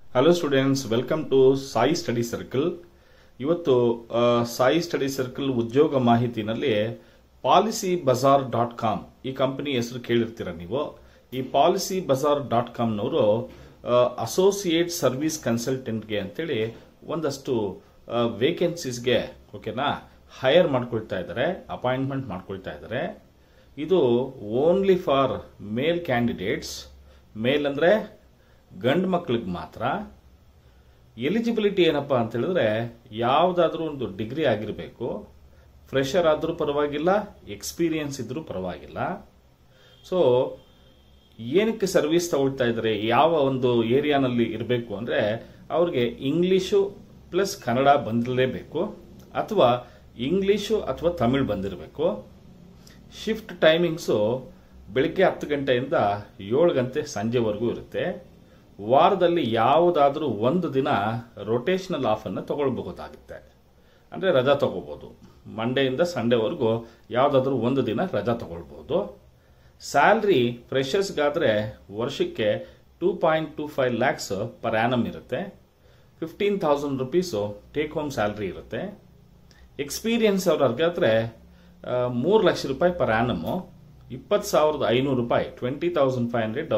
hello students welcome to Sai study circle ಇವತ್ತು ಆ, Sai study circle ಉದ್ಯೋಗ ಮಾಹಿತಿನಲ್ಲಿ ಪಾಲಿಸಿ ಬಜಾರ್ ಡಾಟ್ ಕಾಮ್ ಈ ಕಂಪನಿ ಹೆಸರು ಕೇಳಿರ್ತೀರ ನೀವು ಈ ಪಾಲಿಸಿ ಬಜಾರ್ ಡಾಟ್ ಕಾಮ್ನವರು ಅಸೋಸಿಯೇಟ್ ಸರ್ವಿಸ್ ಕನ್ಸಲ್ಟೆಂಟ್ಗೆ ಅಂತೇಳಿ ಒಂದಷ್ಟು ವೇಕೆನ್ಸೀಸ್ಗೆ ಓಕೆನಾ ಹೈಯರ್ ಮಾಡ್ಕೊಳ್ತಾ ಇದ್ದಾರೆ ಅಪಾಯಿಂಟ್ಮೆಂಟ್ ಮಾಡ್ಕೊಳ್ತಾ ಇದ್ದಾರೆ ಇದು only for male candidates male ಅಂದ್ರೆ ಗಂಡು ಮಕ್ಕಳಿಗೆ ಮಾತ್ರ ಎಲಿಜಿಬಿಲಿಟಿ ಏನಪ್ಪಾ ಅಂತ ಹೇಳಿದ್ರೆ ಯಾವುದಾದ್ರೂ ಒಂದು ಡಿಗ್ರಿ ಆಗಿರಬೇಕು ಫ್ರೆಷರ್ ಆದರೂ ಪರವಾಗಿಲ್ಲ ಎಕ್ಸ್ಪೀರಿಯನ್ಸ್ ಇದ್ರೂ ಪರವಾಗಿಲ್ಲ ಸೊ ಏನಕ್ಕೆ ಸರ್ವಿಸ್ ತಗೊಳ್ತಾ ಇದ್ದಾರೆ ಯಾವ ಒಂದು ಏರಿಯಾನಲ್ಲಿ ಇರಬೇಕು ಅಂದ್ರೆ ಅವ್ರಿಗೆ ಇಂಗ್ಲಿಷು ಪ್ಲಸ್ ಕನ್ನಡ ಬಂದಿರಲೇಬೇಕು ಅಥವಾ ಇಂಗ್ಲಿಷು ಅಥವಾ ತಮಿಳ್ ಬಂದಿರಬೇಕು ಶಿಫ್ಟ್ ಟೈಮಿಂಗ್ಸು ಬೆಳಿಗ್ಗೆ ಹತ್ತು ಗಂಟೆಯಿಂದ ಏಳು ಗಂಟೆ ಸಂಜೆವರೆಗೂ ಇರುತ್ತೆ ವಾರದಲ್ಲಿ ಯಾವುದಾದ್ರೂ ಒಂದು ದಿನ ರೊಟೇಷನಲ್ ಆಫ್ ಅನ್ನು ತಗೊಳ್ಬಹುದಾಗುತ್ತೆ ಅಂದರೆ ರಜಾ ತಗೋಬಹುದು ಮಂಡೆಯಿಂದ ಸಂಡೇವರೆಗೂ ಯಾವುದಾದ್ರೂ ಒಂದು ದಿನ ರಜಾ ತಗೊಳ್ಬಹುದು ಸ್ಯಾಲ್ರಿ ಫ್ರೆಷರ್ಸ್ಗಾದ್ರೆ ವರ್ಷಕ್ಕೆ two point two five lakhs per annum ಇರುತ್ತೆ fifteen thousand rupees take home salary ಇರುತ್ತೆ ಎಕ್ಸ್ಪೀರಿಯನ್ಸ್ ಅವ್ರಿಗಾದ್ರೆ ಮೂರು ಲಕ್ಷ ರೂಪಾಯಿ ಪರ್ ಆ್ಯನಮ್ಮು ಇಪ್ಪತ್ತು ಸಾವಿರದ ಐನೂರು ರೂಪಾಯಿ ಟ್ವೆಂಟಿ ತೌಸಂಡ್ ಫೈವ್ ಹಂಡ್ರೆಡ್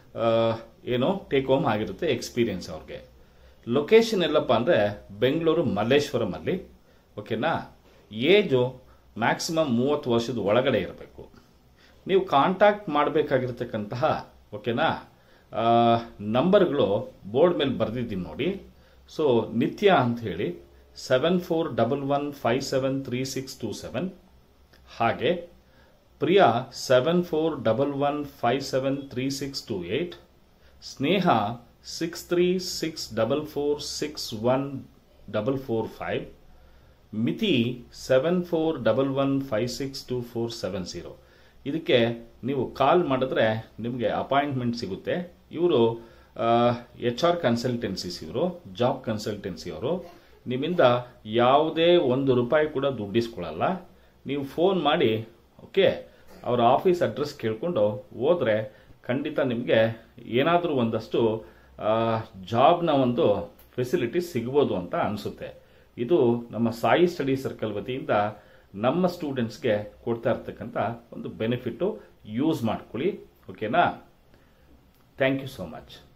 ಏನು ಟೇಕ್ ಹೋಮ್ ಆಗಿರುತ್ತೆ ಎಕ್ಸ್ಪೀರಿಯನ್ಸ್ ಅವ್ರಿಗೆ ಲೊಕೇಶನ್ ಎಲ್ಲಪ್ಪ ಅಂದರೆ ಬೆಂಗಳೂರು ಮಲ್ಲೇಶ್ವರಂ ಅಲ್ಲಿ ಓಕೆನಾ ಏಜು ಮ್ಯಾಕ್ಸಿಮಮ್ ಮೂವತ್ತು ವರ್ಷದ ಒಳಗಡೆ ಇರಬೇಕು ನೀವು ಕಾಂಟ್ಯಾಕ್ಟ್ ಮಾಡಬೇಕಾಗಿರ್ತಕ್ಕಂತಹ ಓಕೆನಾ ಆ, ನಂಬರ್ಗಳು ಬೋರ್ಡ್ ಮೇಲೆ ಬರೆದಿದ್ದೀನಿ ನೋಡಿ ಸೊ ನಿತ್ಯ ಅಂತ ಹೇಳಿ seven four double one five seven three six two seven ಹಾಗೆ Priya seven four double one five seven three six two eight Sneha six three six double four six one double four five Mithi seven four double one five six two four seven zero ಇದಕ್ಕೆ ನೀವು ಕಾಲ್ ಮಾಡಿದ್ರೆ ನಿಮಗೆ appointment ಸಿಗುತ್ತೆ ಇವರು H R ಕನ್ಸಲ್ಟೆನ್ಸಿಸ್ ಇವರು job consultancy ಅವರು ನಿಮ್ಮಿಂದ ಯಾವುದೇ ಒಂದು ರೂಪಾಯಿ ಕೂಡ ದುಡ್ಡಿಸ್ಕೊಳ್ಳಲ್ಲ ನೀವು ಫೋನ್ ಮಾಡಿ ಓಕೆ ಅವರ ಆಫೀಸ್ ಅಡ್ರೆಸ್ ಕೇಳ್ಕೊಂಡು ಹೋದ್ರೆ ಖಂಡಿತ ನಿಮಗೆ ಏನಾದರೂ ಒಂದಷ್ಟು ಜಾಬ್ನ ಒಂದು ಫೆಸಿಲಿಟಿ ಸಿಗ್ಬೋದು ಅಂತ ಅನಿಸುತ್ತೆ ಇದು ನಮ್ಮ ಸಾಯಿ ಸ್ಟಡಿ ಸರ್ಕಲ್ ವತಿಯಿಂದ ನಮ್ಮ ಸ್ಟೂಡೆಂಟ್ಸ್ಗೆ ಕೊಡ್ತಾ ಇರ್ತಕ್ಕಂಥ ಒಂದು ಬೆನಿಫಿಟ್ಟು ಯೂಸ್ ಮಾಡ್ಕೊಳ್ಳಿ ಓಕೆನಾ ಥ್ಯಾಂಕ್ ಯು ಸೋ ಮಚ್